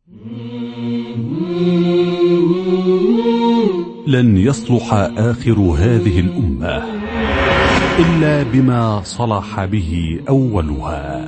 لن يصلح آخر هذه الأمة إلا بما صلح به أولها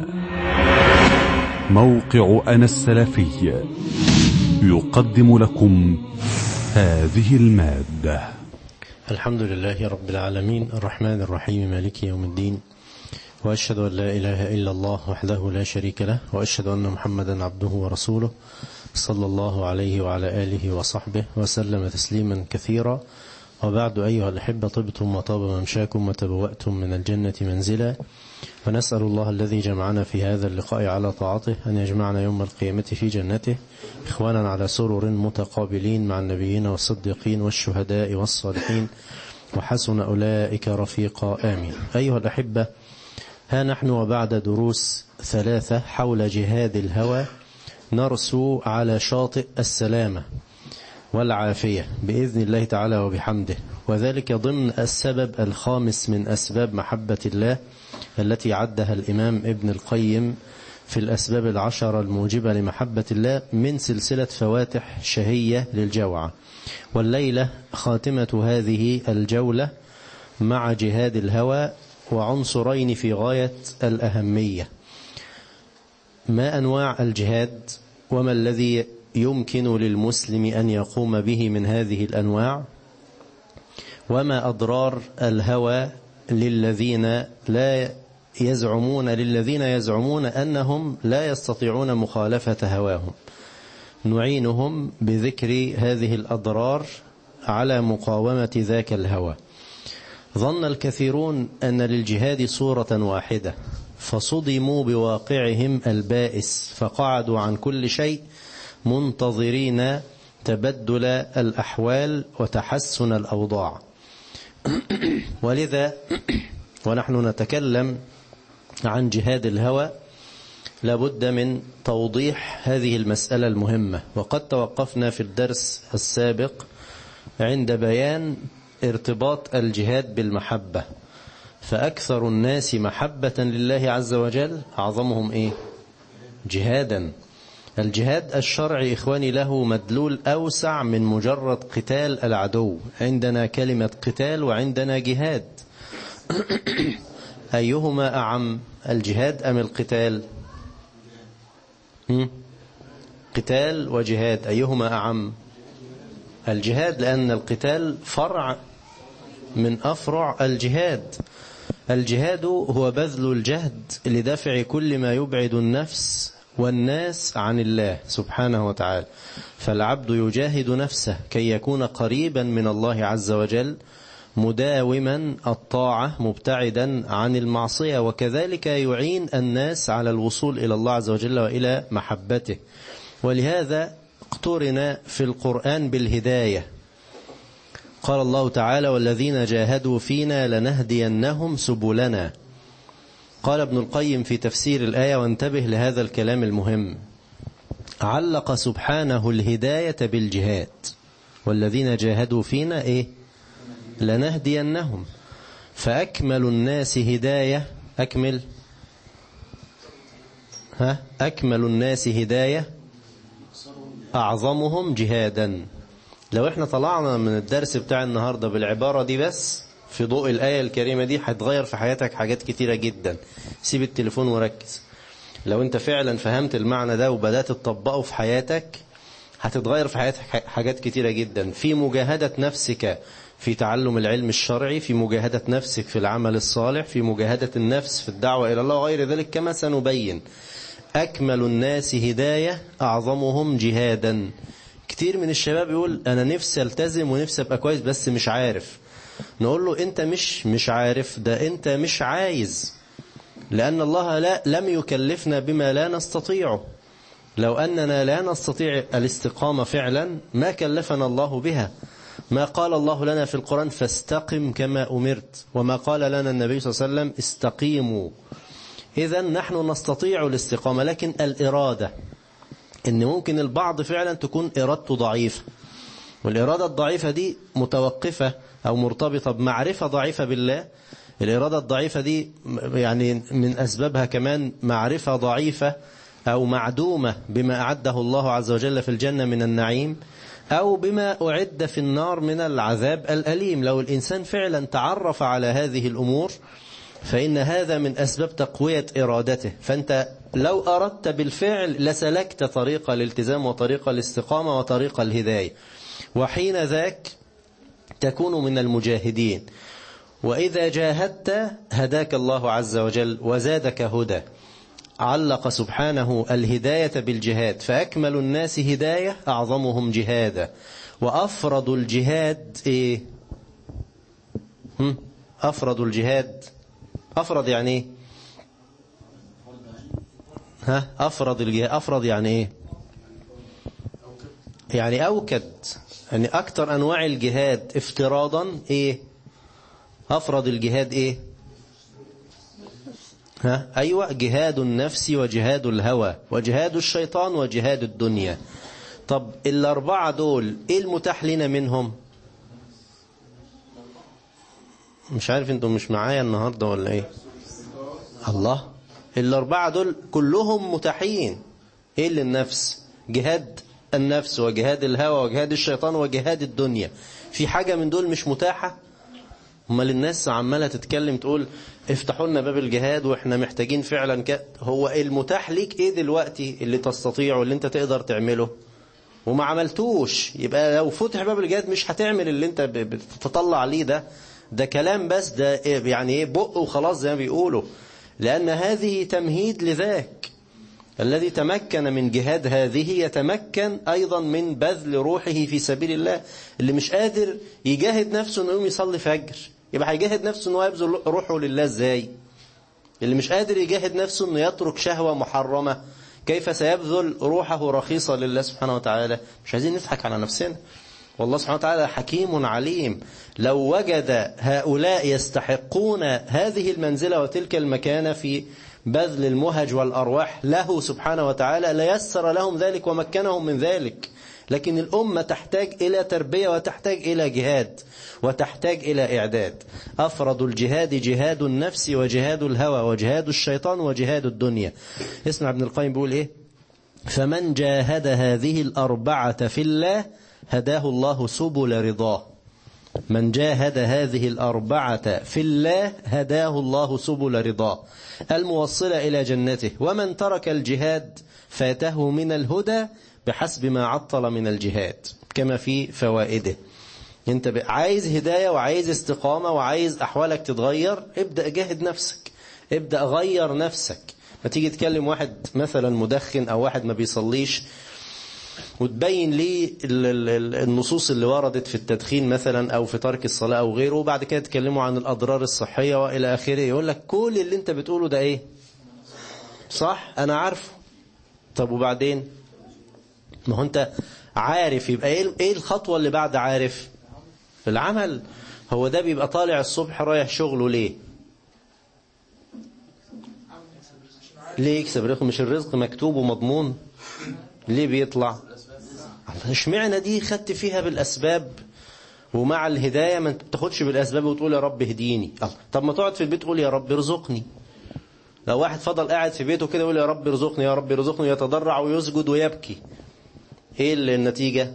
موقع أنا السلفي يقدم لكم هذه المادة الحمد لله رب العالمين الرحمن الرحيم مالك يوم الدين وأشهد أن لا إله إلا الله وحده لا شريك له وأشهد أن محمدا عبده ورسوله صلى الله عليه وعلى آله وصحبه وسلم تسليما كثيرا وبعد أيها الأحبة طبتم وطاب ممشاكم وتبوأتم من الجنة منزلا ونسأل الله الذي جمعنا في هذا اللقاء على طاعته أن يجمعنا يوم القيامة في جنته إخوانا على سرر متقابلين مع النبيين والصديقين والشهداء والصالحين وحسن أولئك رفيقا آمين أيها الأحبة ها نحن وبعد دروس ثلاثة حول جهاد الهوى نرسو على شاطئ السلامة والعافية بإذن الله تعالى وبحمده وذلك ضمن السبب الخامس من أسباب محبة الله التي عدها الإمام ابن القيم في الأسباب العشرة الموجبة لمحبة الله من سلسلة فواتح شهية للجوعة والليلة خاتمة هذه الجولة مع جهاد الهوى وعنصرين في غاية الأهمية ما أنواع الجهاد وما الذي يمكن للمسلم أن يقوم به من هذه الأنواع وما أضرار الهوى للذين لا يزعمون للذين يزعمون أنهم لا يستطيعون مخالفة هواهم نعينهم بذكر هذه الأضرار على مقاومة ذاك الهوى ظن الكثيرون أن للجهاد صورة واحدة فصدموا بواقعهم البائس فقعدوا عن كل شيء منتظرين تبدل الأحوال وتحسن الأوضاع ولذا ونحن نتكلم عن جهاد الهوى لابد من توضيح هذه المسألة المهمة وقد توقفنا في الدرس السابق عند بيان ارتباط الجهاد بالمحبة فأكثر الناس محبة لله عز وجل أعظمهم إيه جهادا الجهاد الشرعي إخواني له مدلول أوسع من مجرد قتال العدو عندنا كلمة قتال وعندنا جهاد أيهما أعم الجهاد أم القتال قتال وجهاد أيهما أعم الجهاد لأن القتال فرع من أفرع الجهاد الجهاد هو بذل الجهد لدفع كل ما يبعد النفس والناس عن الله سبحانه وتعالى فالعبد يجاهد نفسه كي يكون قريبا من الله عز وجل مداوما الطاعة مبتعدا عن المعصية وكذلك يعين الناس على الوصول إلى الله عز وجل وإلى محبته ولهذا اقترن في القرآن بالهداية قال الله تعالى والذين جاهدوا فينا لنهدينهم سبلنا قال ابن القيم في تفسير الآية وانتبه لهذا الكلام المهم علق سبحانه الهداية بالجهاد والذين جاهدوا فينا إيه لنهدينهم فأكمل الناس هداية أكمل ها أكمل الناس هداية أعظمهم جهادا لو احنا طلعنا من الدرس بتاع النهاردة بالعبارة دي بس في ضوء الآية الكريمة دي هتغير في حياتك حاجات كتيرة جدا سيب التليفون وركز لو انت فعلا فهمت المعنى ده وبدأت تطبقه في حياتك هتتغير في حياتك حاجات كتيرة جدا في مجاهدة نفسك في تعلم العلم الشرعي في مجاهدة نفسك في العمل الصالح في مجاهدة النفس في الدعوة إلى الله وغير ذلك كما سنبين أكمل الناس هداية أعظمهم جهادا كتير من الشباب يقول أنا نفسي التزم ونفسي أبقى كويس بس مش عارف نقول له أنت مش مش عارف ده أنت مش عايز لأن الله لا لم يكلفنا بما لا نستطيعه لو أننا لا نستطيع الاستقامة فعلا ما كلفنا الله بها ما قال الله لنا في القرآن فاستقم كما أمرت وما قال لنا النبي صلى الله عليه وسلم استقيموا إذا نحن نستطيع الاستقامة لكن الإرادة إن ممكن البعض فعلا تكون إرادته ضعيفة والإرادة الضعيفة دي متوقفة أو مرتبطة بمعرفة ضعيفة بالله الإرادة الضعيفة دي يعني من أسبابها كمان معرفة ضعيفة أو معدومة بما أعده الله عز وجل في الجنة من النعيم أو بما أعد في النار من العذاب الأليم لو الإنسان فعلا تعرف على هذه الأمور فإن هذا من أسباب تقوية إرادته فأنت لو أردت بالفعل لسلكت طريق الالتزام وطريق الاستقامة وطريق الهداية وحين ذاك تكون من المجاهدين وإذا جاهدت هداك الله عز وجل وزادك هدى علق سبحانه الهداية بالجهاد فأكمل الناس هداية أعظمهم جهادا وأفرض الجهاد إيه هم؟ أفرض الجهاد أفرض يعني إيه ها أفرض الجهاد أفرض يعني إيه يعني أوكد يعني أكتر أنواع الجهاد افتراضا إيه أفرض الجهاد إيه ها أيوة جهاد النفس وجهاد الهوى وجهاد الشيطان وجهاد الدنيا طب الأربعة دول إيه المتاح لنا منهم مش عارف انتم مش معايا النهاردة ولا ايه الله الأربعة دول كلهم متاحين ايه للنفس جهاد النفس وجهاد الهوى وجهاد الشيطان وجهاد الدنيا في حاجة من دول مش متاحة امال الناس عمالة تتكلم تقول افتحوا لنا باب الجهاد واحنا محتاجين فعلا ك... هو المتاح ليك ايه دلوقتي اللي تستطيعه اللي انت تقدر تعمله وما عملتوش يبقى لو فتح باب الجهاد مش هتعمل اللي انت بتطلع ليه ده ده كلام بس ده يعني ايه بق وخلاص زي ما بيقولوا لأن هذه تمهيد لذاك الذي تمكن من جهاد هذه يتمكن أيضا من بذل روحه في سبيل الله اللي مش قادر يجاهد نفسه انه يقوم يصلي فجر يبقى هيجاهد نفسه انه يبذل روحه لله ازاي اللي مش قادر يجاهد نفسه انه يترك شهوة محرمة كيف سيبذل روحه رخيصة لله سبحانه وتعالى مش عايزين نضحك على نفسنا والله سبحانه وتعالى حكيم عليم لو وجد هؤلاء يستحقون هذه المنزلة وتلك المكانة في بذل المهج والأرواح له سبحانه وتعالى ليسر لهم ذلك ومكنهم من ذلك لكن الأمة تحتاج إلى تربية وتحتاج إلى جهاد وتحتاج إلى إعداد أفرض الجهاد جهاد النفس وجهاد الهوى وجهاد الشيطان وجهاد الدنيا اسمع ابن القيم بيقول إيه فمن جاهد هذه الأربعة في الله هداه الله سبل رضاه من جاهد هذه الأربعة في الله هداه الله سبل رضاه الموصلة إلى جنته ومن ترك الجهاد فاته من الهدى بحسب ما عطل من الجهاد كما في فوائده انت عايز هداية وعايز استقامة وعايز أحوالك تتغير ابدأ جاهد نفسك ابدأ غير نفسك ما تيجي تكلم واحد مثلا مدخن أو واحد ما بيصليش وتبين ليه النصوص اللي وردت في التدخين مثلا أو في ترك الصلاة أو غيره وبعد كده تكلموا عن الأضرار الصحية وإلى آخره يقول لك كل اللي انت بتقوله ده ايه صح أنا عارفه طب وبعدين ما هو انت عارف يبقى ايه الخطوة اللي بعد عارف في العمل هو ده بيبقى طالع الصبح رايح شغله ليه ليه يكسب رزق مش الرزق مكتوب ومضمون ليه بيطلع اشمعنى دي خدت فيها بالأسباب ومع الهداية ما تاخدش بالأسباب وتقول يا رب اهديني طب ما تقعد في البيت تقول يا رب ارزقني لو واحد فضل قاعد في بيته كده يقول يا رب ارزقني يا رب ارزقني يتضرع ويسجد ويبكي ايه النتيجة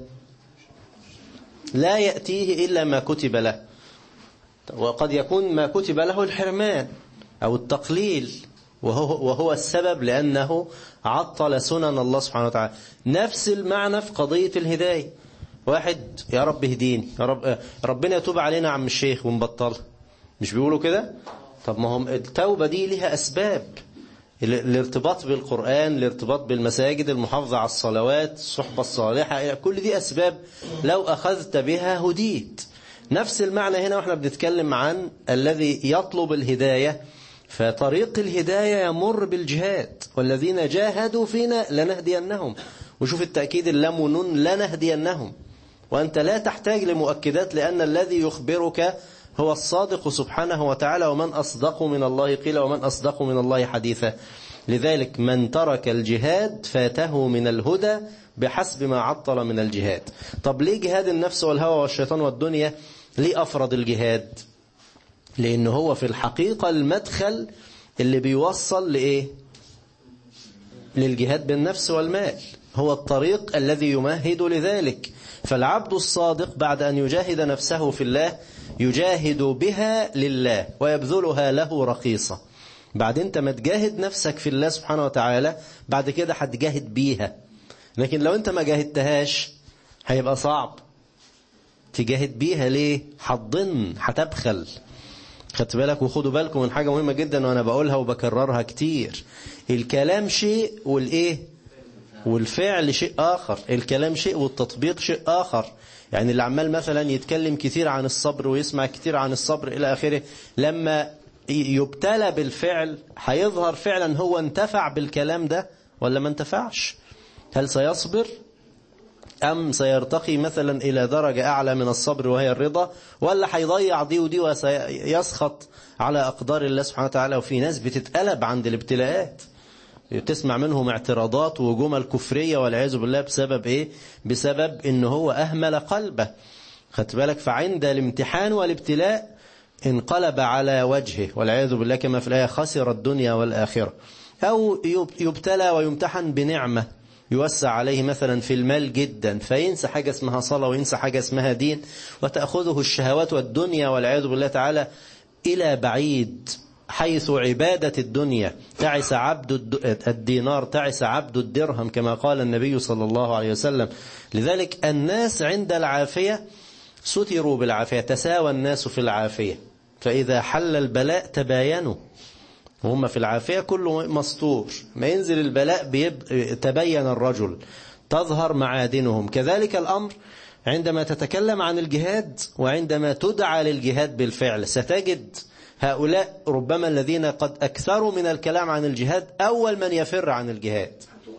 لا يأتيه إلا ما كتب له وقد يكون ما كتب له الحرمان أو التقليل وهو, وهو السبب لأنه عطل سنن الله سبحانه وتعالى نفس المعنى في قضية الهداية واحد يا رب اهديني يا رب ربنا يتوب علينا عم الشيخ ونبطلها مش بيقولوا كده طب ما هم التوبة دي لها أسباب الارتباط بالقرآن الارتباط بالمساجد المحافظة على الصلوات الصحبة الصالحة كل دي أسباب لو أخذت بها هديت نفس المعنى هنا واحنا بنتكلم عن الذي يطلب الهداية فطريق الهداية يمر بالجهاد والذين جاهدوا فينا لنهدينهم وشوف التأكيد اللام ونون لنهدينهم وأنت لا تحتاج لمؤكدات لأن الذي يخبرك هو الصادق سبحانه وتعالى ومن أصدق من الله قيل ومن أصدق من الله حديثا لذلك من ترك الجهاد فاته من الهدى بحسب ما عطل من الجهاد طب ليه جهاد النفس والهوى والشيطان والدنيا ليه أفرض الجهاد لأنه هو في الحقيقة المدخل اللي بيوصل لإيه للجهاد بالنفس والمال هو الطريق الذي يمهد لذلك فالعبد الصادق بعد أن يجاهد نفسه في الله يجاهد بها لله ويبذلها له رخيصة بعد انت ما تجاهد نفسك في الله سبحانه وتعالى بعد كده هتجاهد بيها لكن لو انت ما جاهدتهاش هيبقى صعب تجاهد بيها ليه هتضن هتبخل خدت بالك وخدوا بالكم من حاجة مهمة جدا وانا بقولها وبكررها كتير الكلام شيء والايه والفعل شيء آخر الكلام شيء والتطبيق شيء آخر يعني اللي عمال مثلا يتكلم كتير عن الصبر ويسمع كتير عن الصبر إلى آخره لما يبتلى بالفعل هيظهر فعلا هو انتفع بالكلام ده ولا ما انتفعش هل سيصبر أم سيرتقي مثلا إلى درجة أعلى من الصبر وهي الرضا ولا هيضيع دي ودي وسيسخط على أقدار الله سبحانه وتعالى وفي ناس بتتقلب عند الابتلاءات تسمع منهم اعتراضات وجمل كفرية والعياذ بالله بسبب ايه بسبب ان هو اهمل قلبه خدت بالك فعند الامتحان والابتلاء انقلب على وجهه والعياذ بالله كما في الآية خسر الدنيا والآخرة أو يبتلى ويمتحن بنعمة يوسع عليه مثلا في المال جدا فينسى حاجة اسمها صلاة وينسى حاجة اسمها دين وتأخذه الشهوات والدنيا والعياذ بالله تعالى إلى بعيد حيث عبادة الدنيا تعس عبد الدينار تعس عبد الدرهم كما قال النبي صلى الله عليه وسلم لذلك الناس عند العافية ستروا بالعافية تساوى الناس في العافية فإذا حل البلاء تباينوا وهم في العافية كله مستور ما ينزل البلاء بيب... تبين الرجل تظهر معادنهم كذلك الأمر عندما تتكلم عن الجهاد وعندما تدعى للجهاد بالفعل ستجد هؤلاء ربما الذين قد أكثروا من الكلام عن الجهاد أول من يفر عن الجهاد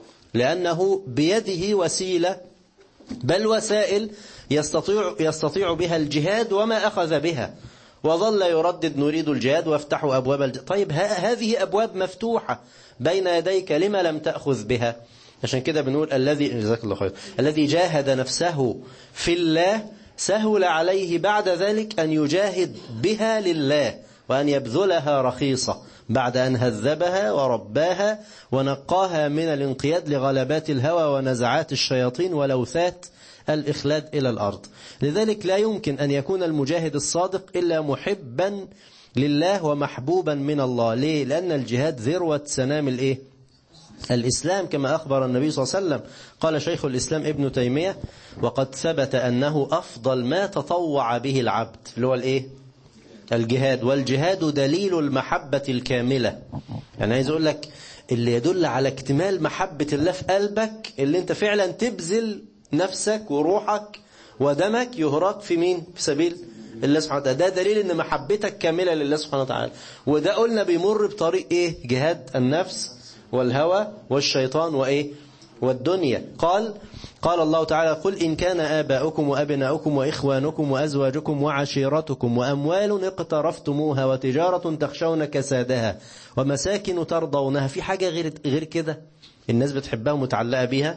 لأنه بيده وسيلة بل وسائل يستطيع, يستطيع بها الجهاد وما أخذ بها وظل يردد نريد الجهاد وافتحوا أبواب الجهاد طيب هذه أبواب مفتوحة بين يديك لما لم تأخذ بها عشان كده بنقول الذي جزاك الله خير الذي جاهد نفسه في الله سهل عليه بعد ذلك أن يجاهد بها لله وأن يبذلها رخيصة بعد أن هذبها ورباها ونقاها من الانقياد لغلبات الهوى ونزعات الشياطين ولوثات الإخلاد إلى الأرض لذلك لا يمكن أن يكون المجاهد الصادق إلا محبا لله ومحبوبا من الله ليه؟ لأن الجهاد ذروة سنام الإيه؟ الإسلام كما أخبر النبي صلى الله عليه وسلم قال شيخ الإسلام ابن تيمية وقد ثبت أنه أفضل ما تطوع به العبد اللي هو الإيه؟ الجهاد والجهاد دليل المحبة الكاملة يعني عايز أقول لك اللي يدل على اكتمال محبة الله في قلبك اللي انت فعلا تبذل نفسك وروحك ودمك يهراق في مين في سبيل الله سبحانه وتعالى ده دليل ان محبتك كاملة لله سبحانه وتعالى وده قلنا بيمر بطريق ايه جهاد النفس والهوى والشيطان وايه والدنيا قال قال الله تعالى قل إن كان آباؤكم وأبناؤكم وإخوانكم وأزواجكم وعشيرتكم وأموال اقترفتموها وتجارة تخشون كسادها ومساكن ترضونها في حاجة غير غير كده الناس بتحبها ومتعلقة بيها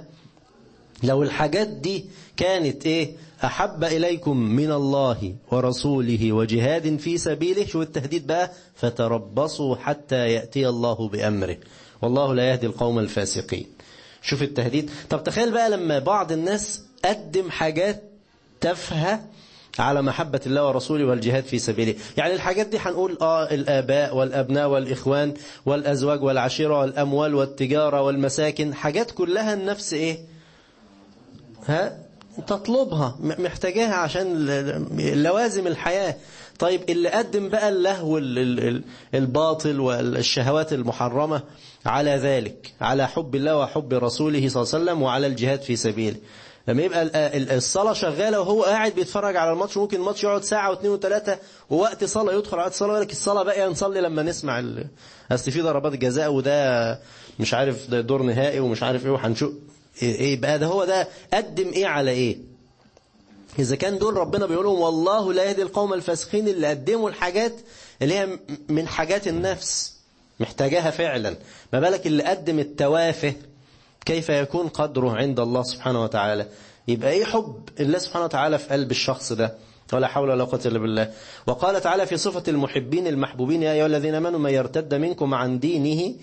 لو الحاجات دي كانت ايه أحب إليكم من الله ورسوله وجهاد في سبيله شو التهديد بقى فتربصوا حتى يأتي الله بأمره والله لا يهدي القوم الفاسقين شوف التهديد طب تخيل بقى لما بعض الناس قدم حاجات تافهه على محبة الله ورسوله والجهاد في سبيله يعني الحاجات دي هنقول آه الآباء والأبناء والإخوان والأزواج والعشيرة والأموال والتجارة والمساكن حاجات كلها النفس إيه ها تطلبها محتاجاها عشان لوازم الحياة طيب اللي قدم بقى اللهو الباطل والشهوات المحرمة على ذلك على حب الله وحب رسوله صلى الله عليه وسلم وعلى الجهاد في سبيله لما يبقى الصلاة شغالة وهو قاعد بيتفرج على الماتش ممكن الماتش يقعد ساعة واثنين وثلاثة ووقت صلاة يدخل على الصلاة لك الصلاة بقى نصلي لما نسمع أصل في ضربات جزاء وده مش عارف ده دور نهائي ومش عارف ايه وهنشوف ايه بقى ده هو ده قدم ايه على ايه إذا كان دول ربنا بيقول لهم والله لا يهدي القوم الفاسقين اللي قدموا الحاجات اللي هي من حاجات النفس محتاجاها فعلا ما بالك اللي قدم التوافه كيف يكون قدره عند الله سبحانه وتعالى يبقى ايه حب الله سبحانه وتعالى في قلب الشخص ده ولا حول ولا قوه الا بالله وقال تعالى في صفة المحبين المحبوبين يا أيها الذين آمنوا من يرتد منكم عن دينه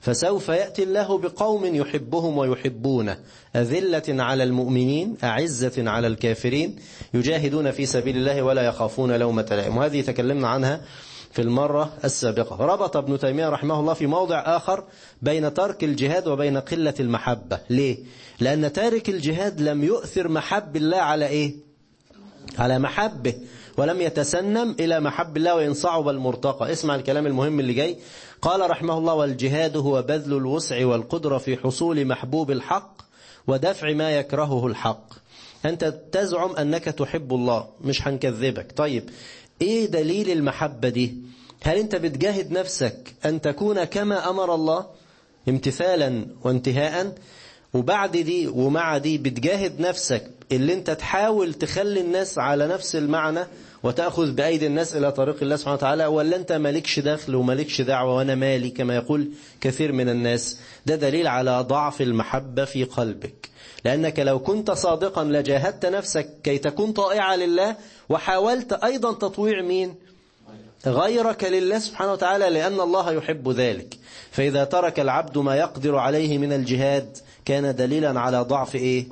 فسوف يأتي الله بقوم يحبهم ويحبونه أذلة على المؤمنين أعزة على الكافرين يجاهدون في سبيل الله ولا يخافون لومة لائم وهذه تكلمنا عنها في المرة السابقة ربط ابن تيمية رحمه الله في موضع آخر بين ترك الجهاد وبين قلة المحبة ليه؟ لأن تارك الجهاد لم يؤثر محب الله على إيه؟ على محبه ولم يتسنم إلى محب الله وإن صعب المرتقى اسمع الكلام المهم اللي جاي قال رحمه الله والجهاد هو بذل الوسع والقدرة في حصول محبوب الحق ودفع ما يكرهه الحق أنت تزعم أنك تحب الله مش هنكذبك طيب إيه دليل المحبة دي هل أنت بتجاهد نفسك أن تكون كما أمر الله امتثالا وانتهاء وبعد دي ومع دي بتجاهد نفسك اللي انت تحاول تخلي الناس على نفس المعنى وتأخذ بأيدي الناس إلى طريق الله سبحانه وتعالى ولا أنت مالكش دخل ومالكش دعوة وأنا مالي كما يقول كثير من الناس ده دليل على ضعف المحبة في قلبك لأنك لو كنت صادقا لجاهدت نفسك كي تكون طائعة لله وحاولت أيضا تطويع مين غيرك لله سبحانه وتعالى لأن الله يحب ذلك فإذا ترك العبد ما يقدر عليه من الجهاد كان دليلا على ضعف إيه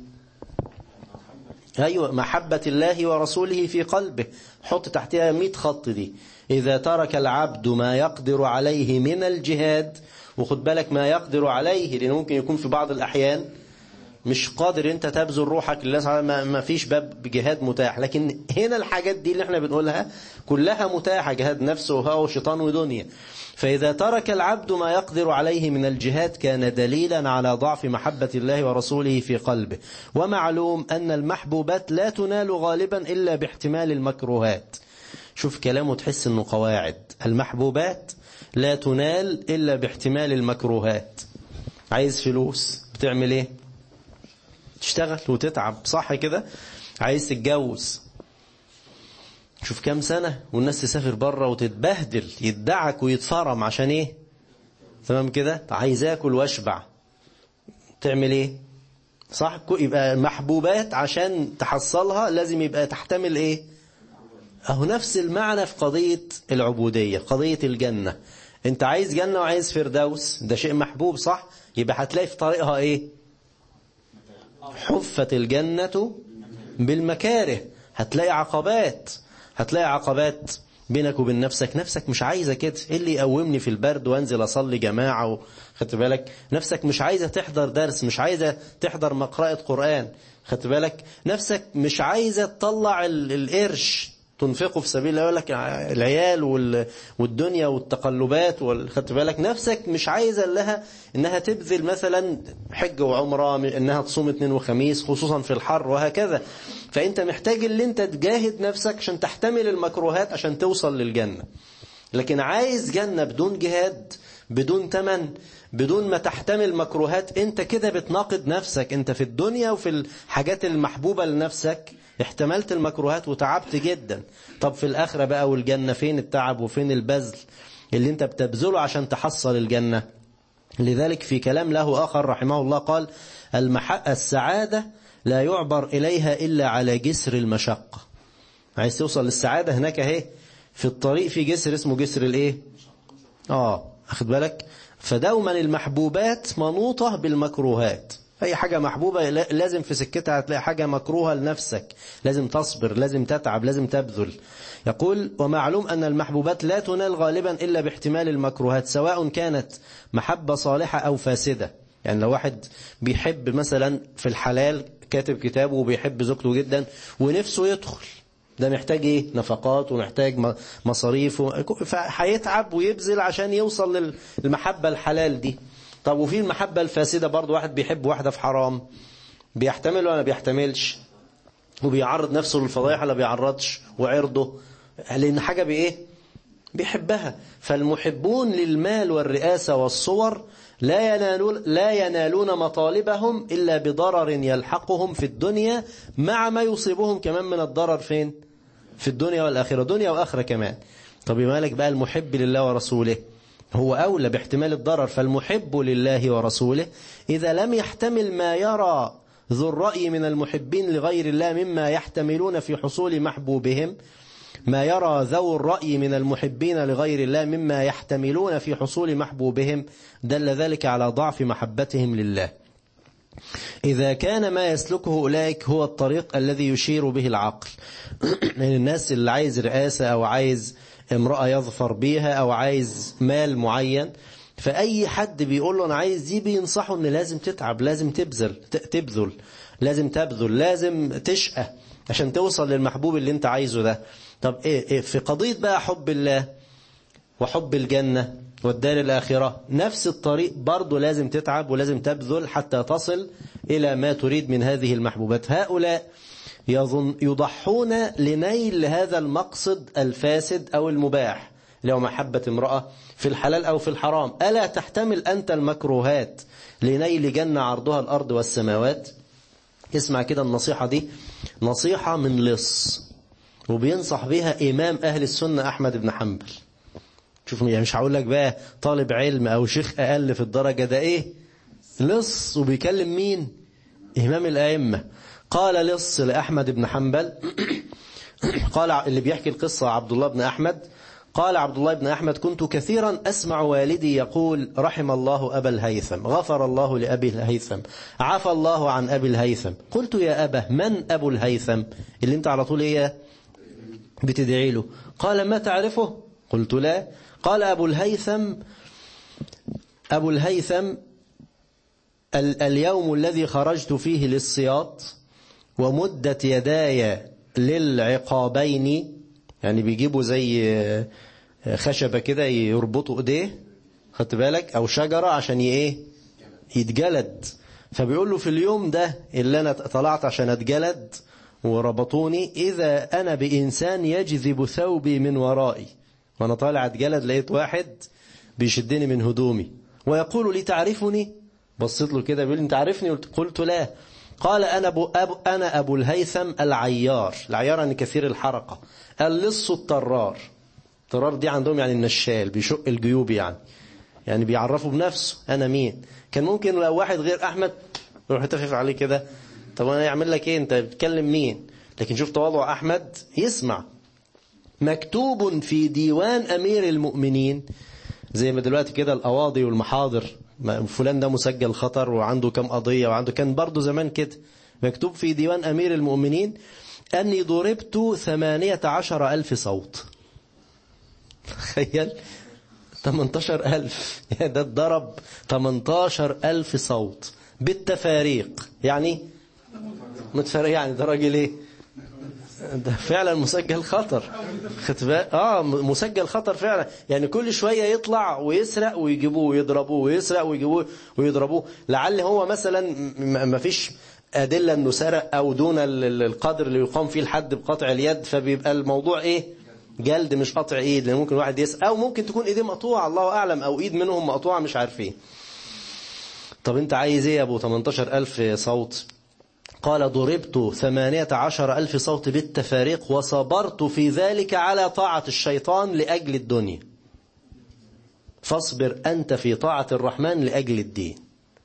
أيوة محبة الله ورسوله في قلبه حط تحتها 100 خط دي إذا ترك العبد ما يقدر عليه من الجهاد وخد بالك ما يقدر عليه لأنه ممكن يكون في بعض الأحيان مش قادر انت تبذل روحك لله ما فيش باب جهاد متاح لكن هنا الحاجات دي اللي احنا بنقولها كلها متاحة جهاد نفس وهوى وشيطان ودنيا فإذا ترك العبد ما يقدر عليه من الجهاد كان دليلا على ضعف محبة الله ورسوله في قلبه ومعلوم أن المحبوبات لا تنال غالبا إلا باحتمال المكروهات شوف كلامه تحس أنه قواعد المحبوبات لا تنال إلا باحتمال المكروهات عايز فلوس بتعمل ايه تشتغل وتتعب صح كده عايز تتجوز شوف كام سنة والناس تسافر بره وتتبهدل يدعك ويتفرم عشان ايه تمام كده عايز اكل واشبع تعمل ايه صح يبقى محبوبات عشان تحصلها لازم يبقى تحتمل ايه اهو نفس المعنى في قضية العبودية قضية الجنة انت عايز جنة وعايز فردوس ده شيء محبوب صح يبقى هتلاقي في طريقها ايه حفت الجنة بالمكاره هتلاقي عقبات هتلاقي عقبات بينك وبين نفسك نفسك مش عايزة كده ايه اللي يقومني في البرد وانزل اصلي جماعة خدت بالك نفسك مش عايزة تحضر درس مش عايزة تحضر مقرأة قرآن خدت بالك نفسك مش عايزة تطلع القرش تنفقه في سبيل الله يقول لك العيال والدنيا والتقلبات خدت بالك نفسك مش عايزة لها انها تبذل مثلا حج وعمرة انها تصوم اثنين وخميس خصوصا في الحر وهكذا فانت محتاج اللي انت تجاهد نفسك عشان تحتمل المكروهات عشان توصل للجنة لكن عايز جنة بدون جهاد بدون تمن بدون ما تحتمل مكروهات انت كده بتناقض نفسك انت في الدنيا وفي الحاجات المحبوبة لنفسك احتملت المكروهات وتعبت جدا طب في الآخرة بقى والجنة فين التعب وفين البذل اللي انت بتبذله عشان تحصل الجنة لذلك في كلام له آخر رحمه الله قال المح... السعادة لا يعبر إليها إلا على جسر المشقة عايز توصل للسعادة هناك اهي في الطريق في جسر اسمه جسر الايه اه اخد بالك فدوما المحبوبات منوطة بالمكروهات أي حاجة محبوبة لازم في سكتها هتلاقي حاجة مكروهة لنفسك لازم تصبر لازم تتعب لازم تبذل يقول ومعلوم أن المحبوبات لا تنال غالبا إلا باحتمال المكروهات سواء كانت محبة صالحة أو فاسدة يعني لو واحد بيحب مثلا في الحلال كاتب كتابه وبيحب زوجته جدا ونفسه يدخل ده محتاج ايه نفقات ومحتاج مصاريف فهيتعب ويبذل عشان يوصل للمحبة الحلال دي طب وفي المحبة الفاسدة برضو واحد بيحب واحدة في حرام بيحتمل ولا بيحتملش وبيعرض نفسه للفضايح ولا بيعرضش وعرضه لأن حاجة بإيه بيحبها فالمحبون للمال والرئاسة والصور لا ينالون, لا ينالون مطالبهم إلا بضرر يلحقهم في الدنيا مع ما يصيبهم كمان من الضرر فين في الدنيا والآخرة دنيا وآخرة كمان طب مالك بقى المحب لله ورسوله هو أولى باحتمال الضرر فالمحب لله ورسوله إذا لم يحتمل ما يرى ذو الرأي من المحبين لغير الله مما يحتملون في حصول محبوبهم ما يرى ذو الرأي من المحبين لغير الله مما يحتملون في حصول محبوبهم دل ذلك على ضعف محبتهم لله إذا كان ما يسلكه أولئك هو الطريق الذي يشير به العقل يعني الناس اللي عايز رئاسة أو عايز امرأة يظفر بيها أو عايز مال معين فأي حد بيقول له أنا عايز دي بينصحه أن لازم تتعب لازم تبذل تبذل لازم تبذل لازم تشقى عشان توصل للمحبوب اللي انت عايزه ده طب إيه, إيه في قضية بقى حب الله وحب الجنة والدار الآخرة نفس الطريق برضه لازم تتعب ولازم تبذل حتى تصل إلى ما تريد من هذه المحبوبات هؤلاء يظن يضحون لنيل هذا المقصد الفاسد أو المباح لو محبة امرأة في الحلال أو في الحرام ألا تحتمل أنت المكروهات لنيل جنة عرضها الأرض والسماوات اسمع كده النصيحة دي نصيحة من لص وبينصح بها إمام أهل السنة أحمد بن حنبل شوف يعني مش هقول لك بقى طالب علم أو شيخ أقل في الدرجة ده إيه لص وبيكلم مين إمام الأئمة قال لص لأحمد بن حنبل قال اللي بيحكي القصة عبد الله بن أحمد قال عبد الله بن أحمد كنت كثيرا أسمع والدي يقول رحم الله أبا الهيثم غفر الله لأبي الهيثم عفى الله عن أبي الهيثم قلت يا أبا من أبو الهيثم اللي انت على طول إيه بتدعي له قال ما تعرفه قلت لا قال أبو الهيثم أبو الهيثم اليوم الذي خرجت فيه للصياط ومدت يداي للعقابين يعني بيجيبوا زي خشبة كده يربطوا ايديه خدت بالك او شجرة عشان ايه يتجلد فبيقول له في اليوم ده اللي انا طلعت عشان اتجلد وربطوني اذا انا بانسان يجذب ثوبي من ورائي وانا طالع اتجلد لقيت واحد بيشدني من هدومي ويقول لي تعرفني بصيت له كده بيقول لي انت عارفني قلت لا قال أنا أبو, أبو, أنا أبو الهيثم العيار العيار يعني كثير الحركة اللص الطرار الطرار دي عندهم يعني النشال بيشق الجيوب يعني يعني بيعرفوا بنفسه أنا مين كان ممكن لو واحد غير أحمد يروح يتفف عليه كده طب أنا يعمل لك إيه أنت بتكلم مين لكن شوف تواضع أحمد يسمع مكتوب في ديوان أمير المؤمنين زي ما دلوقتي كده الأواضي والمحاضر فلان ده مسجل خطر وعنده كم قضية وعنده كان برضه زمان كده مكتوب في ديوان أمير المؤمنين أني ضربت ثمانية عشر ألف صوت تخيل 18 ألف يعني ده اتضرب 18 ألف صوت بالتفاريق يعني متفرق يعني ده راجل ايه ده فعلا مسجل خطر اه مسجل خطر فعلا يعني كل شوية يطلع ويسرق ويجيبوه ويضربوه ويسرق ويجيبوه ويضربوه لعل هو مثلا ما فيش أدلة أنه سرق أو دون القدر اللي يقام فيه الحد بقطع اليد فبيبقى الموضوع إيه جلد مش قطع إيد لأن ممكن واحد يسرق أو ممكن تكون إيديه مقطوعة الله أعلم أو إيد منهم مقطوعة مش عارفين طب أنت عايز إيه يا أبو 18000 صوت قال ضربت ثمانية عشر ألف صوت بالتفاريق وصبرت في ذلك على طاعة الشيطان لأجل الدنيا فاصبر أنت في طاعة الرحمن لأجل الدين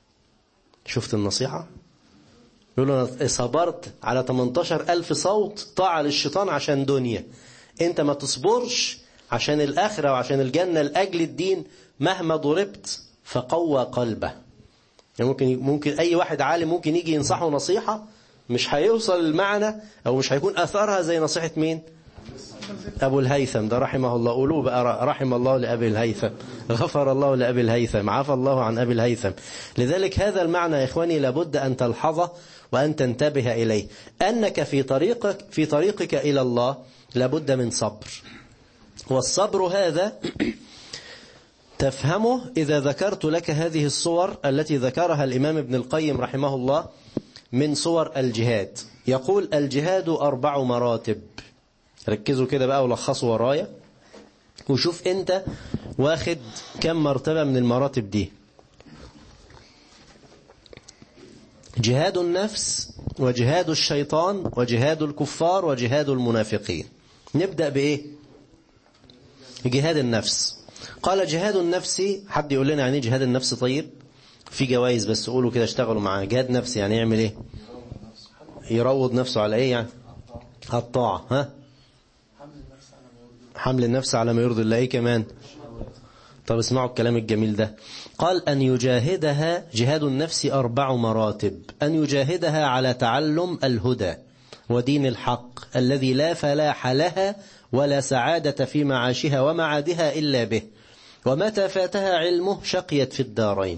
شفت النصيحة يقول له صبرت على 18 ألف صوت طاعة للشيطان عشان دنيا أنت ما تصبرش عشان الآخرة وعشان الجنة لأجل الدين مهما ضربت فقوى قلبه يعني ممكن ممكن أي واحد عالم ممكن يجي ينصحه نصيحة مش هيوصل المعنى أو مش هيكون أثرها زي نصيحة مين أبو الهيثم ده رحمه الله قولوا بقى رحم الله لأبي الهيثم غفر الله لأبي الهيثم عفى الله عن أبي الهيثم لذلك هذا المعنى يا إخواني لابد أن تلحظه وأن تنتبه إليه أنك في طريقك, في طريقك إلى الله لابد من صبر والصبر هذا تفهمه إذا ذكرت لك هذه الصور التي ذكرها الإمام ابن القيم رحمه الله من صور الجهاد يقول الجهاد أربع مراتب ركزوا كده بقى ولخصوا ورايا وشوف انت واخد كم مرتبة من المراتب دي جهاد النفس وجهاد الشيطان وجهاد الكفار وجهاد المنافقين نبدأ بإيه جهاد النفس قال جهاد النفس حد يقول لنا يعني جهاد النفس طيب في جوائز بس قولوا كده اشتغلوا معاه جهاد نفسي يعني يعمل ايه يروض نفسه على ايه يعني الطاعة ها حمل النفس على ما يرضي الله ايه كمان طب اسمعوا الكلام الجميل ده قال أن يجاهدها جهاد النفس أربع مراتب أن يجاهدها على تعلم الهدى ودين الحق الذي لا فلاح لها ولا سعادة في معاشها ومعادها إلا به ومتى فاتها علمه شقيت في الدارين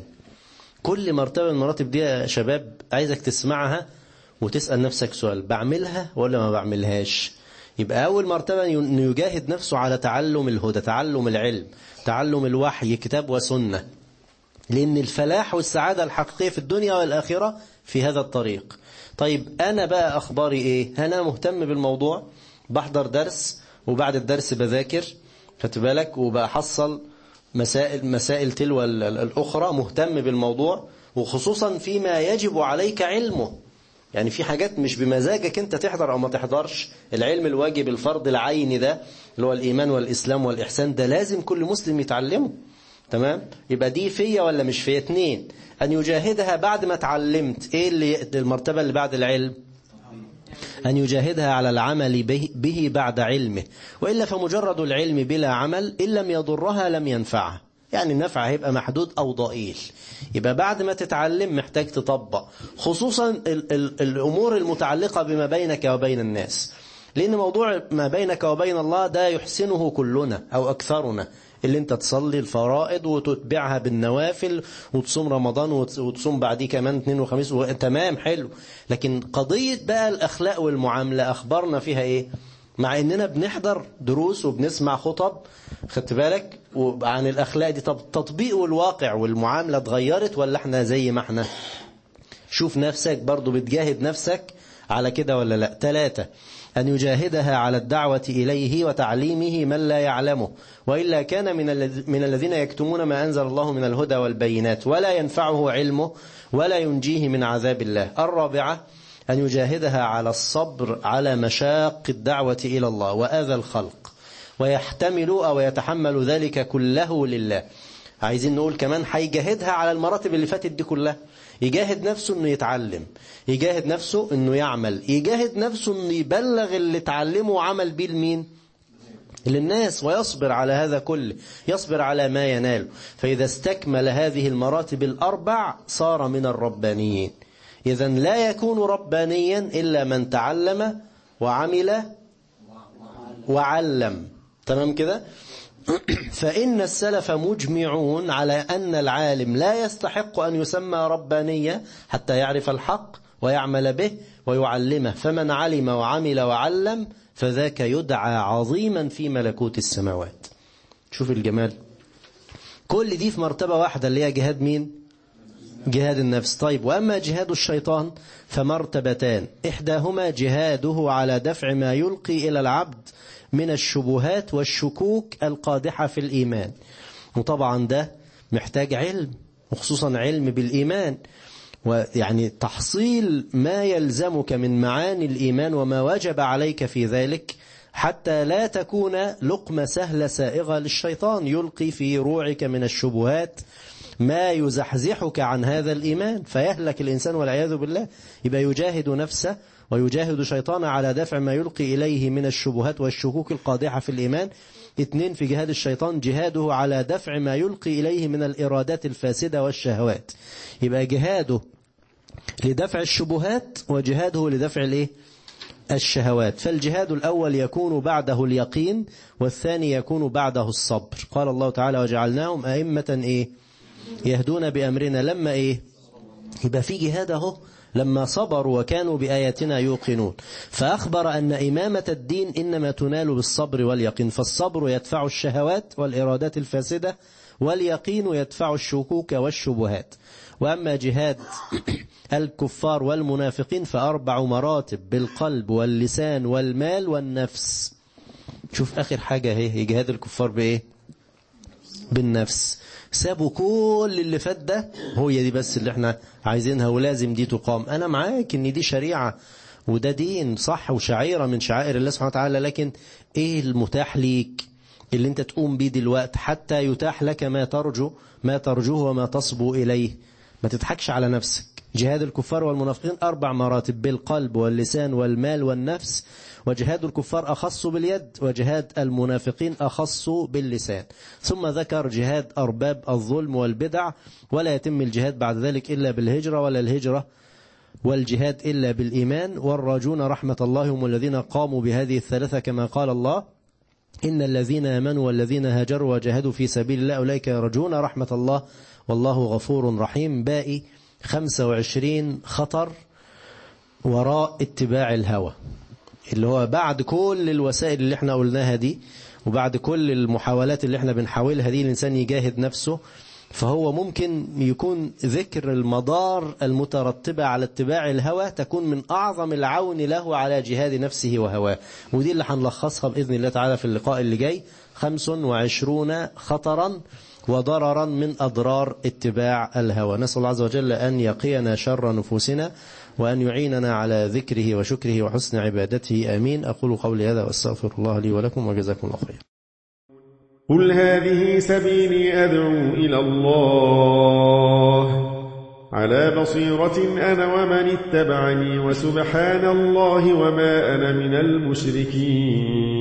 كل مرتبة من المراتب دي يا شباب عايزك تسمعها وتسأل نفسك سؤال بعملها ولا ما بعملهاش يبقى أول مرتبة أنه يجاهد نفسه على تعلم الهدى تعلم العلم تعلم الوحي كتاب وسنة لأن الفلاح والسعادة الحقيقية في الدنيا والآخرة في هذا الطريق طيب أنا بقى أخباري إيه هل أنا مهتم بالموضوع بحضر درس وبعد الدرس بذاكر خدت بالك وبحصل مسائل مسائل تلو الأخرى مهتم بالموضوع وخصوصا فيما يجب عليك علمه يعني في حاجات مش بمزاجك انت تحضر او ما تحضرش العلم الواجب الفرض العيني ده اللي هو الايمان والاسلام والاحسان ده لازم كل مسلم يتعلمه تمام يبقى دي فيا ولا مش فيا اتنين ان يجاهدها بعد ما اتعلمت ايه اللي المرتبة اللي بعد العلم أن يجاهدها على العمل به, به بعد علمه وإلا فمجرد العلم بلا عمل إن لم يضرها لم ينفعها يعني النفع هيبقى محدود أو ضئيل يبقى بعد ما تتعلم محتاج تطبق خصوصا ال ال الأمور المتعلقة بما بينك وبين الناس لأن موضوع ما بينك وبين الله ده يحسنه كلنا أو أكثرنا اللي انت تصلي الفرائض وتتبعها بالنوافل وتصوم رمضان وتصوم بعديه كمان اثنين وخميس تمام حلو لكن قضية بقى الأخلاق والمعاملة أخبرنا فيها إيه مع اننا بنحضر دروس وبنسمع خطب خدت بالك عن الاخلاق دي طب التطبيق والواقع والمعامله اتغيرت ولا احنا زي ما احنا شوف نفسك برضو بتجاهد نفسك على كده ولا لا ثلاثة أن يجاهدها على الدعوة إليه وتعليمه من لا يعلمه وإلا كان من من الذين يكتمون ما أنزل الله من الهدى والبينات ولا ينفعه علمه ولا ينجيه من عذاب الله الرابعة أن يجاهدها على الصبر على مشاق الدعوة إلى الله وآذى الخلق ويحتمل أو يتحمل ذلك كله لله عايزين نقول كمان هيجاهدها على المراتب اللي فاتت دي كلها يجاهد نفسه انه يتعلم يجاهد نفسه انه يعمل يجاهد نفسه انه يبلغ اللي اتعلمه وعمل بيه لمين للناس ويصبر على هذا كله يصبر على ما ينال فإذا استكمل هذه المراتب الأربع صار من الربانيين إذا لا يكون ربانيا إلا من تعلم وعمل وعلم تمام كده فإن السلف مجمعون على أن العالم لا يستحق أن يسمى ربانيا حتى يعرف الحق ويعمل به ويعلمه فمن علم وعمل وعلم فذاك يدعى عظيما في ملكوت السماوات شوف الجمال كل دي في مرتبة واحدة اللي هي جهاد مين جهاد النفس طيب وأما جهاد الشيطان فمرتبتان إحداهما جهاده على دفع ما يلقي إلى العبد من الشبهات والشكوك القادحة في الإيمان وطبعا ده محتاج علم وخصوصا علم بالإيمان ويعني تحصيل ما يلزمك من معاني الإيمان وما وجب عليك في ذلك حتى لا تكون لقمة سهلة سائغة للشيطان يلقي في روعك من الشبهات ما يزحزحك عن هذا الإيمان فيهلك الإنسان والعياذ بالله يبقى يجاهد نفسه ويجاهد شيطان على دفع ما يلقي إليه من الشبهات والشكوك القادحة في الإيمان اثنين في جهاد الشيطان جهاده على دفع ما يلقي إليه من الإرادات الفاسدة والشهوات يبقى جهاده لدفع الشبهات وجهاده لدفع الايه الشهوات فالجهاد الأول يكون بعده اليقين والثاني يكون بعده الصبر قال الله تعالى وجعلناهم أئمة إيه يهدون بأمرنا لما إيه يبقى في جهاد اهو لما صبروا وكانوا بآياتنا يوقنون فأخبر أن إمامة الدين إنما تنال بالصبر واليقين فالصبر يدفع الشهوات والإرادات الفاسدة واليقين يدفع الشكوك والشبهات وأما جهاد الكفار والمنافقين فأربع مراتب بالقلب واللسان والمال والنفس شوف آخر حاجة هي جهاد الكفار بإيه بالنفس سابوا كل اللي فات ده هي دي بس اللي احنا عايزينها ولازم دي تقام انا معاك ان دي شريعة وده دين صح وشعيرة من شعائر الله سبحانه وتعالى لكن ايه المتاح ليك اللي انت تقوم بيه دلوقتي حتى يتاح لك ما ترجو ما ترجوه وما تصبو اليه ما تضحكش على نفسك جهاد الكفار والمنافقين أربع مراتب بالقلب واللسان والمال والنفس وجهاد الكفار أخص باليد وجهاد المنافقين أخص باللسان ثم ذكر جهاد أرباب الظلم والبدع ولا يتم الجهاد بعد ذلك إلا بالهجرة ولا الهجرة والجهاد إلا بالإيمان والراجون رحمة الله هم الذين قاموا بهذه الثلاثة كما قال الله إن الذين آمنوا والذين هاجروا وجاهدوا في سبيل الله أولئك يرجون رحمة الله والله غفور رحيم باقي 25 خطر وراء اتباع الهوى اللي هو بعد كل الوسائل اللي احنا قلناها دي وبعد كل المحاولات اللي احنا بنحاولها دي الإنسان يجاهد نفسه فهو ممكن يكون ذكر المضار المترتبة على اتباع الهوى تكون من أعظم العون له على جهاد نفسه وهواه ودي اللي هنلخصها بإذن الله تعالى في اللقاء اللي جاي 25 خطرا وضررا من أضرار اتباع الهوى نسأل الله عز وجل أن يقينا شر نفوسنا وأن يعيننا على ذكره وشكره وحسن عبادته آمين أقول قولي هذا وأستغفر الله لي ولكم وجزاكم الله خير قل هذه سبيلي أدعو إلى الله على بصيرة أنا ومن اتبعني وسبحان الله وما أنا من المشركين